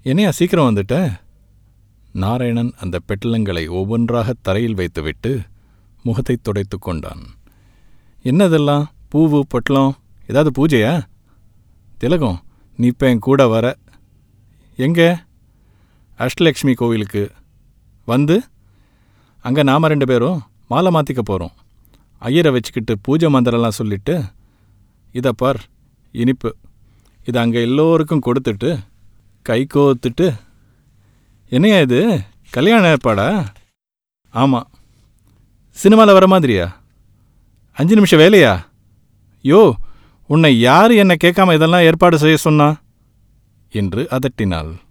என்னையா சீக்கிரம் வந்துட்ட நாராயணன் அந்த பெட்டலங்களை ஒவ்வொன்றாக தரையில் வைத்துவிட்டு முகத்தை துடைத்து கொண்டான் என்னதெல்லாம் பூவு பொட்டலம் ஏதாவது பூஜையா திலகம் நீ இப்போ என் கூட வர எங்கே அஷ்டலக்ஷ்மி கோவிலுக்கு வந்து அங்கே நாம் ரெண்டு பேரும் மாலை மாற்றிக்க போகிறோம் ஐயரை வச்சுக்கிட்டு பூஜை மந்திரம்லாம் சொல்லிட்டு இதை பார் இனிப்பு இதை அங்கே எல்லோருக்கும் கொடுத்துட்டு கை கோத்துட்டு என்னையா இது கல்யாண ஏற்பாடா ஆமாம் சினிமாவில் வர மாதிரியா அஞ்சு நிமிஷம் வேலையா யோ உன்னை யார் என்னை கேட்காம இதெல்லாம் ஏற்பாடு செய்ய சொன்னா என்று அதட்டினாள்